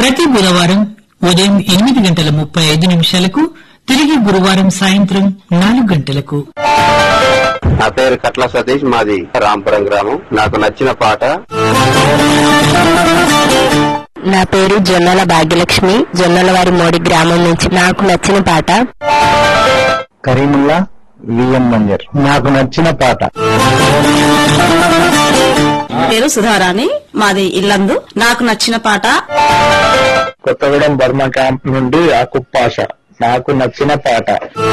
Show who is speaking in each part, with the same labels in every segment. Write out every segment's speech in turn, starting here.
Speaker 1: ప్రతి బుధవారం ఉదయం ఎనిమిది గంటల ముప్పై ఐదు నిమిషాలకు తిరిగి గురువారం సాయంత్రం నాలుగు గంటలకు
Speaker 2: నా పేరు కట్ల సతీష్ మాది రాంపురం గ్రామం నాకు నచ్చిన పాట
Speaker 3: నా పేరు జొన్నల భాగ్యలక్ష్మి జొన్నల వారి మోడి గ్రామం నుంచి నాకు నచ్చిన పాట
Speaker 4: కరీముల్లా విఎం మంజర్ నాకు నచ్చిన పాట
Speaker 5: పేరు సుధారాణి మాది ఇల్లందు నాకు నచ్చిన పాట
Speaker 4: కొత్తగూడెం బర్మా క్యాంప్ నుండి ఆకుప్పాష నాకు నచ్చిన పాట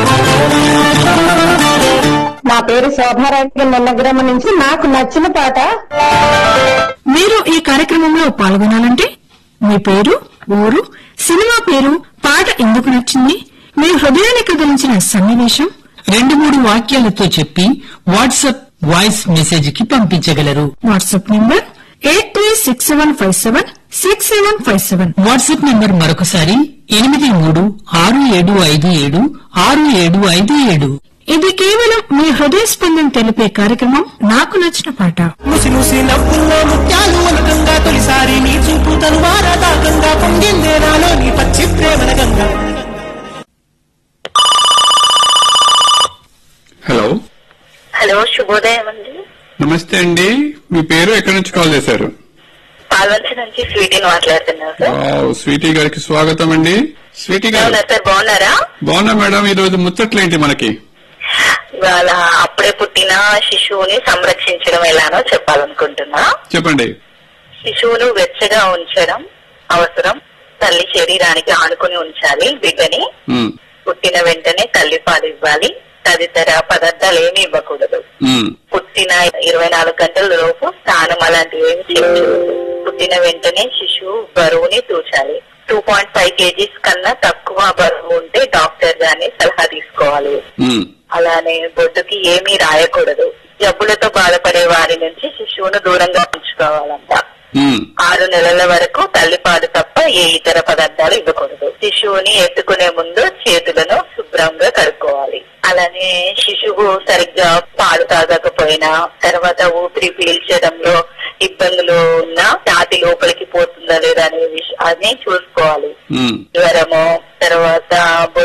Speaker 3: నా పేరు శోభారాణి నిన్నగ్రామం నుంచి నాకు నచ్చిన పాట
Speaker 1: మీరు ఈ కార్యక్రమంలో పాల్గొనాలంటే మీ పేరు ఊరు సినిమా పేరు పాట ఎందుకు నచ్చింది మీ హృదయాన్ని కదిలించిన సన్నివేశం రెండు మూడు వాక్యాలతో చెప్పి వాట్సాప్ వాయిస్ మెసేజ్ కి పంపించగలరు WhatsApp number eight three six seven five seven six seven five seven WhatsApp number మరొకసారి ఎనిమిది మూడు ఆరు ఏడు ఐదు ఏడు ఆరు ఏడు ఐదు ఏడు ఇది కేవలం మీ హృదయ స్పందన తెలిపే కార్యక్రమం నాకు నచ్చిన పాట
Speaker 6: ముసి ముసి నవ్వుల్లో ముత్యాలు అలకంగా తొలిసారి నీ చూపు తనువార దాకంగా పొంగిందే నాలో నీ పచ్చి ప్రేమల గంగా
Speaker 7: హలో
Speaker 8: హలో శుభోదయం అండి
Speaker 7: నమస్తే అండి మీ పేరు ఎక్కడి నుంచి కాల్ చేశారు
Speaker 8: పాల్వంచి నుంచి స్వీటీని మాట్లాడుతున్నాను సార్
Speaker 7: వావ్, స్వీటీ గారికి స్వాగతం అండి స్వీటీ గారు
Speaker 8: అవునా సార్ బాగున్నారా
Speaker 7: బాగున్నా మేడం ఈ రోజు ముచ్చట్లేంటి మనకి
Speaker 8: ఇవాళ అప్పుడే పుట్టిన శిశువుని సంరక్షించడం ఎలానో చెప్పాలనుకుంటున్నా
Speaker 7: చెప్పండి
Speaker 8: శిశువును వెచ్చగా ఉంచడం అవసరం తల్లి శరీరానికి ఆనుకుని ఉంచాలి బిడ్డని
Speaker 7: ఉమ్,
Speaker 8: పుట్టిన వెంటనే తల్లిపాలు ఇవ్వాలి తదితర పదార్థాలు ఏమీ ఇవ్వకూడదు
Speaker 7: ఉమ్,
Speaker 8: పుట్టిన ఇరవై నాలుగు గంటల లోపు స్నానం అలాంటివి ఏమి చేయకూడదు పుట్టిన వెంటనే శిశువు బరువుని తూచాలి టూ పాయింట్ ఫైవ్ కేజీస్ కన్నా తక్కువ బరువు ఉంటే డాక్టర్ గారిని సలహా తీసుకోవాలి
Speaker 7: ఉమ్,
Speaker 8: అలానే బొడ్డుకి ఏమీ రాయకూడదు జబ్బులతో బాధపడే వారి నుంచి శిశువును దూరంగా ఉంచుకోవాలంట
Speaker 7: ఉమ్,
Speaker 8: ఆరు నెలల వరకు తల్లిపాలు తప్ప ఏ ఇతర పదార్థాలు ఇవ్వకూడదు శిశువుని ఎత్తుకునే ముందు చేతులను శుభ్రంగా కడుక్కోవాలి అలానే శిశువు సరిగ్గా పాలు తాగకపోయినా తర్వాత ఊపిరి పీల్చడంలో ఇబ్బందులు ఉన్నా ఛాతి లోపలికి పోతుందా లేదా అనే విషయం అన్ని చూసుకోవాలి
Speaker 7: ఉమ్.
Speaker 8: జ్వరము తర్వాత